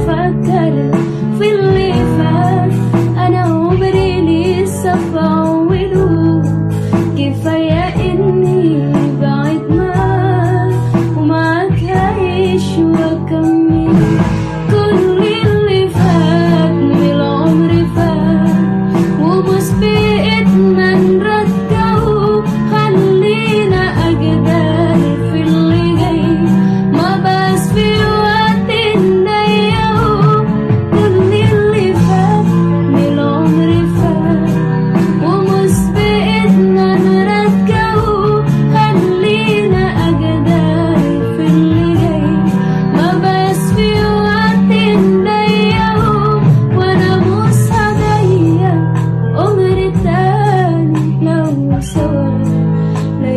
افكر في اللي فات انا عمري لسه في اوله كفايه اني بعيد معاك ومعاك هعيش واكمل كل اللي فات من العمر فات ومش بإيدنا نرجعه خلينا أجدال في اللي جاي ما بس في وقت نضيعه كل اللي فات من العمر فات ومش بإيدنا نرجعه خلينا أجدال في اللي جاي ما بس في وقت نضيعه وأنا مش هضيع عمر تاني لو سوا لا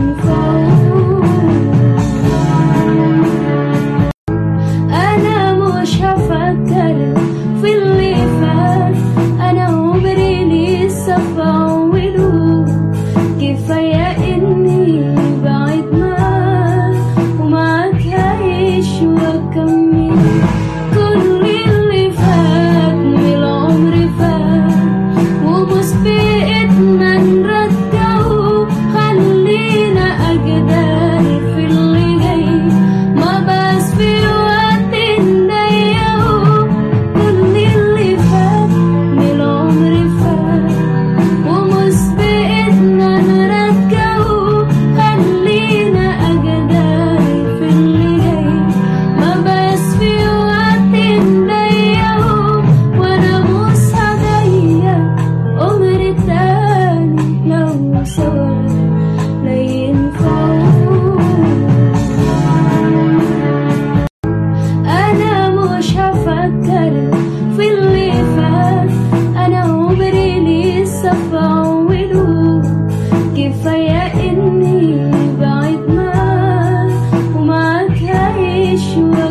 ينفعوا أنا مش هفكر في اللي فات أنا عمري لسه في أوله كفاية إني بعيد معاك ومعاك هعيش وأكمل كل اللي فات من العمر فات ومش بإيدنا نرجعه خلينا أجدال في اللي جاي ما بس في وقت نضيعه كل اللي فات من العمر فات ومش بإيدنا نرجعه خلينا أجدال في اللي جاي ما بس في وقت نضيعه وأنا مش هضيع عمر تاني لو سوا لا ينفعوا أنا مش هفكر في اللي فات أنا عمري لسه في أوله كفاية إني بعيد معاك ومعاك هعيش